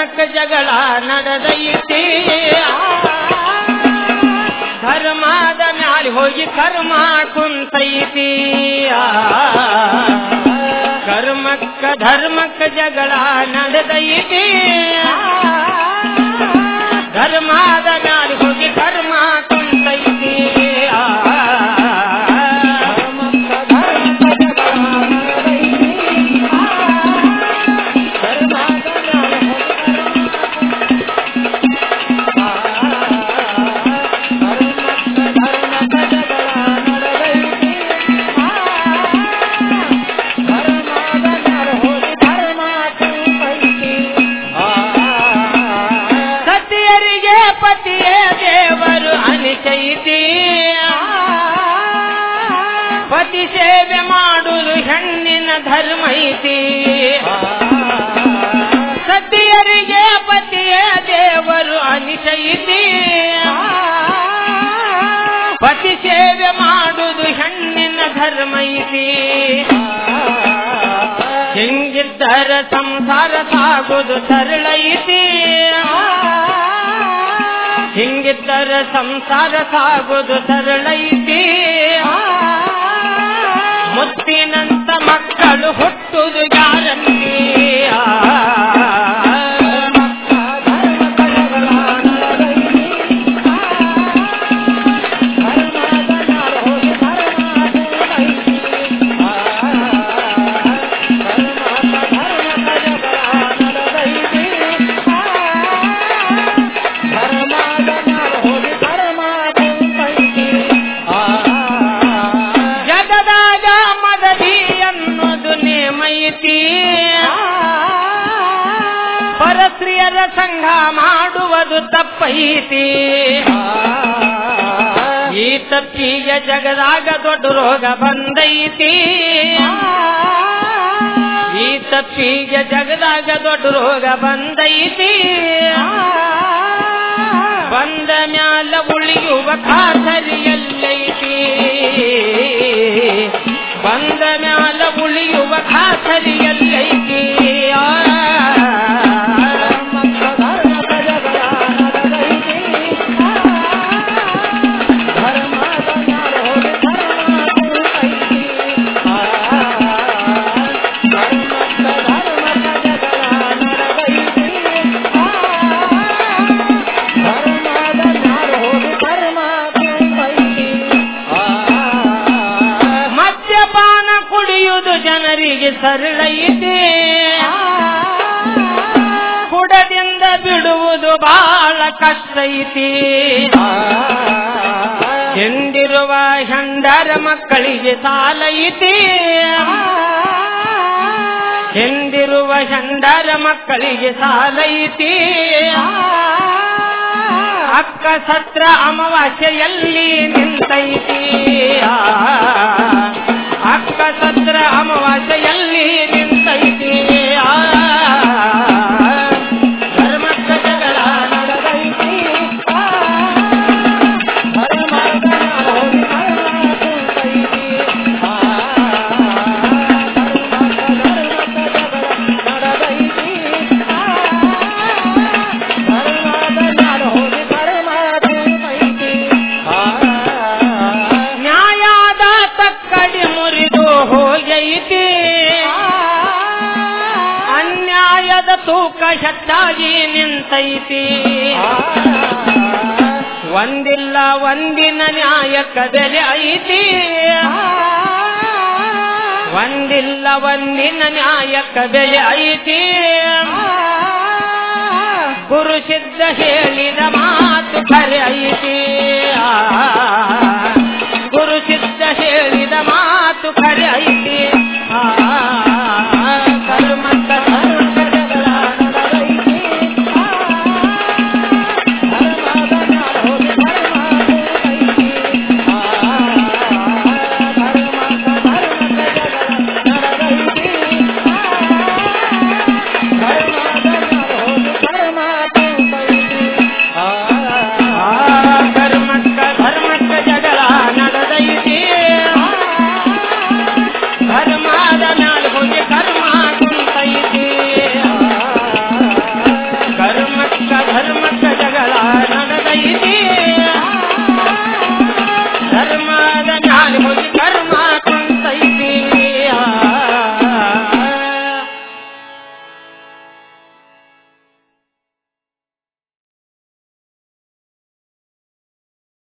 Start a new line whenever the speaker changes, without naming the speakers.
ಧರ್ಮಕ್ಕೆ ಜಗಳ ನಡೆದೈತಿ ಧರ್ಮದ ಮ್ಯಾಲ ಹೋಗಿ ಕರ್ಮ ಕುಂತೈತಿ ಕರ್ಮಕ್ಕ ಧರ್ಮಕ್ಕ ಜಗಳ ನಡೆದೈತಿ ಧರ್ಮದ ಮ್ಯಾಲ ಹೋಗಿ ಕರ್ಮ ಕುಂತೈತಿ ಸತಿಯರಿಗೆ ಪತಿಯೇ ದೇವರು ಅನಿಸೈತಿ ಪತಿ ಸೇವೆ ಮಾಡುವುದು ಹೆಣ್ಣಿನ ಧರ್ಮ ಐತಿ ಸತಿಯರಿಗೆ ಪತಿಯೇ ದೇವರು ಅನಿಸೈತಿ ಪತಿ ಸೇವೆ ಮಾಡುವುದು ಹೆಣ್ಣಿನ ಧರ್ಮ ಐತಿ ಹಿಂಗಿದ್ದರ ಸಂಸಾರ ಸಾಗುವುದು ಸರಳ ಐತಿ ಹಿಂಗಿದ್ದರ ಸಂಸಾರ ಸಾಗುವುದು ಸರಳ ಐತಿ ಮುತ್ತಿನಂತ ಮಕ್ಕಳು ಹುಟ್ಟುವುದು ಗ್ಯಾರಂಟಿ ಜಗದಾಗ ಮದದಿ ಅನ್ನೋದು ನೇಮೈತಿ ಪರಸ್ತ್ರೀಯರ ಸಂಘ ಮಾಡುವುದು ತಪ್ಪೈತಿ ಈ ತಪ್ಪಿಗೆ ಜಗದಾಗ ದೊಡ್ಡ ರೋಗ ಬಂದೈತಿ ಈ ತಪ್ಪಿಗೆ ಜಗದಾಗ ದೊಡ್ಡ ರೋಗ ಬಂದೈತಿ ಬಂದ ಮ್ಯಾಲ ಉಳಿಯುವ ಖಾತರಿ ಎಲ್ಲೈತಿ ಬಂದ ಮ್ಯಾಲ ಉಳಿಯುವ ಖಾತರಿ ಎಲ್ಲೈತಿ ಆ. ಮದ್ಯಪಾನ ಕುಡಿಯುವುದು ಜನರಿಗೆ ಸರಳೈತಿ ಕುಡದಿಂದ ಬಿಡುವುದು ಬಹಳ ಕಷ್ಟ ಐತಿ ಎಂದಿರುವ ಹೆಂಡರ ಮಕ್ಕಳಿಗೆ ಸಾಲ ಐತಿ ಎಂದಿರುವ ಹೆಂಡರ ಮಕ್ಕಳಿಗೆ ಸಾಲ ಐತಿ ಅಕ್ಕ ಸತ್ರ ಅಮಾವಾಸ್ಯೆಯಲ್ಲಿ ನಿಂತೈತಿ ಆ, ಅಕ್ಕ ಸತ್ರ ಅಮಾವಾಸ್ಯೆಯಲ್ಲಿ ನಿಂತೈತಿ ಆ, ಧರ್ಮಕ್ಕ ಜಗಳ ನಡೆದೈತಿ ಆ, ನ್ಯಾಯದ ತಕ್ಕಡಿ ಮುರಿದು ಹೋಗೈತಿ ಅನ್ಯಾಯದ ತೂಕ ಹೆಚ್ಚಾಗಿ ನಿಂತೈತಿ ಒಂದಿಲ್ಲ ಒಂದಿನ ನ್ಯಾಯಕ್ಕ ಬೆಲೆ ಐತಿ ಒಂದಿಲ್ಲ ಒಂದಿನ ನ್ಯಾಯಕ್ಕ ಬೆಲೆ ಐತಿ ಗುರು ಸಿದ್ಧ ಹೇಳಿದ ಮಾತು ಖರೆ ಐತಿ ಗುರು ಸಿದ್ಧ ಹೇಳಿದ ಮಾತು ಖರೆ ಐತಿ